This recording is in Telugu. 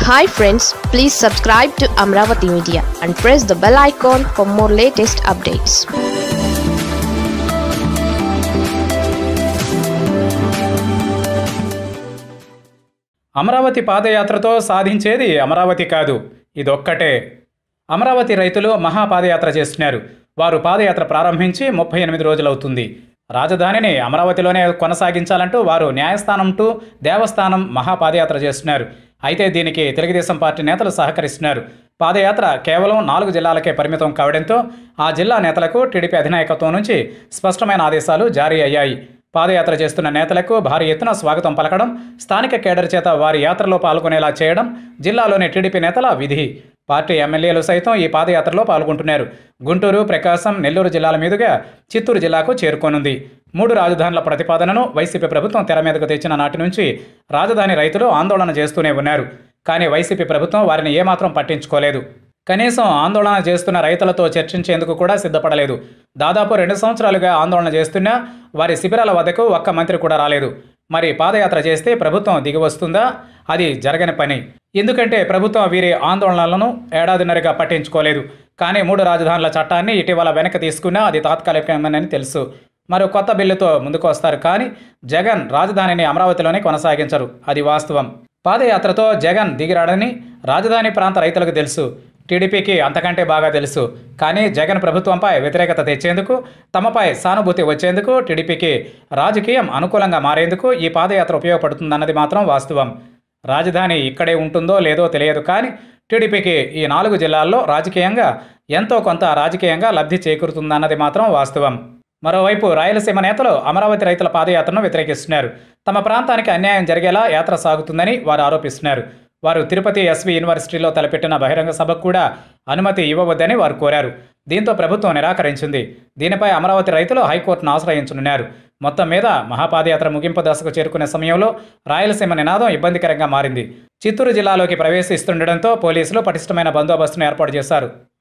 hi friends please subscribe to Amaravati media and press the bell icon for more latest updates Amaravati పాదయాత్రతో సాధించేది అమరావతి కాదు ఇదొక్కటే అమరావతి రైతులు మహాపాదయాత్ర చేస్తున్నారు వారు పాదయాత్ర ప్రారంభించి ముప్పై ఎనిమిది రోజులవుతుంది రాజధానిని అమరావతిలోనే కొనసాగించాలంటూ వారు న్యాయస్థానం టు దేవస్థానం మహాపాదయాత్ర చేస్తున్నారు అయితే దీనికి తెలుగుదేశం పార్టీ నేతలు సహకరిస్తున్నారు పాదయాత్ర కేవలం నాలుగు జిల్లాలకే పరిమితం కావడంతో ఆ జిల్లా నేతలకు టీడీపీ అధినాయకత్వం నుంచి స్పష్టమైన ఆదేశాలు జారీ అయ్యాయి పాదయాత్ర చేస్తున్న నేతలకు భారీ ఎత్తున స్వాగతం పలకడం స్థానిక కేడర్ చేత వారి యాత్రలో పాల్గొనేలా చేయడం జిల్లాలోని టీడీపీ నేతల విధి పార్టీ ఎమ్మెల్యేలు సైతం ఈ పాదయాత్రలో పాల్గొంటున్నారు గుంటూరు ప్రకాశం నెల్లూరు జిల్లాల మీదుగా చిత్తూరు జిల్లాకు చేరుకోనుంది మూడు రాజధానుల ప్రతిపాదనను వైసీపీ ప్రభుత్వం తెర మీదకు తెచ్చిన నాటి నుంచి రాజధాని రైతులు ఆందోళన చేస్తూనే ఉన్నారు కానీ వైసీపీ ప్రభుత్వం వారిని ఏమాత్రం పట్టించుకోలేదు కనీసం ఆందోళన చేస్తున్న రైతులతో చర్చించేందుకు కూడా సిద్ధపడలేదు దాదాపు రెండు సంవత్సరాలుగా ఆందోళన చేస్తున్నా వారి శిబిరాల వద్దకు ఒక్క మంత్రి కూడా రాలేదు మరి పాదయాత్ర చేస్తే ప్రభుత్వం దిగి వస్తుందా అది జరగని పని ఎందుకంటే ప్రభుత్వం వీరి ఆందోళనలను ఏడాదిన్నరగా పట్టించుకోలేదు కానీ మూడు రాజధానుల చట్టాన్ని ఇటీవల వెనక్కి తీసుకున్నా అది తాత్కాలికమేనని తెలుసు మరో కొత్త బిల్లుతో ముందుకు వస్తారు కానీ జగన్ రాజధానిని అమరావతిలోనే కొనసాగించరు అది వాస్తవం పాదయాత్రతో జగన్ దిగిరాడని రాజధాని ప్రాంత రైతులకు తెలుసు టీడీపీకి అంతకంటే బాగా తెలుసు కానీ జగన్ ప్రభుత్వంపై వ్యతిరేకత తెచ్చేందుకు తమపై సానుభూతి వచ్చేందుకు టీడీపీకి రాజకీయం అనుకూలంగా మారేందుకు ఈ పాదయాత్ర ఉపయోగపడుతుందన్నది మాత్రం వాస్తవం రాజధాని ఇక్కడే ఉంటుందో లేదో తెలియదు కానీ టీడీపీకి ఈ నాలుగు జిల్లాల్లో రాజకీయంగా ఎంతో కొంత రాజకీయంగా లబ్ధి చేకూరుతుందన్నది మాత్రం వాస్తవం మరోవైపు రాయలసీమ నేతలు అమరావతి రైతుల పాదయాత్రను వ్యతిరేకిస్తున్నారు తమ ప్రాంతానికి అన్యాయం జరిగేలా యాత్ర సాగుతుందని వారు ఆరోపిస్తున్నారు వారు తిరుపతి ఎస్వి యూనివర్సిటీలో తలపెట్టిన బహిరంగ సభకు కూడా అనుమతి ఇవ్వవద్దని వారు కోరారు దీంతో ప్రభుత్వం నిరాకరించింది దీనిపై అమరావతి రైతులు హైకోర్టును ఆశ్రయించనున్నారు మొత్తం మీద మహాపాదయాత్ర ముగింపు దశకు చేరుకునే సమయంలో రాయలసీమ నినాదం ఇబ్బందికరంగా మారింది చిత్తూరు జిల్లాలోకి ప్రవేశిస్తుండటంతో పోలీసులు పటిష్టమైన బందోబస్తును ఏర్పాటు చేశారు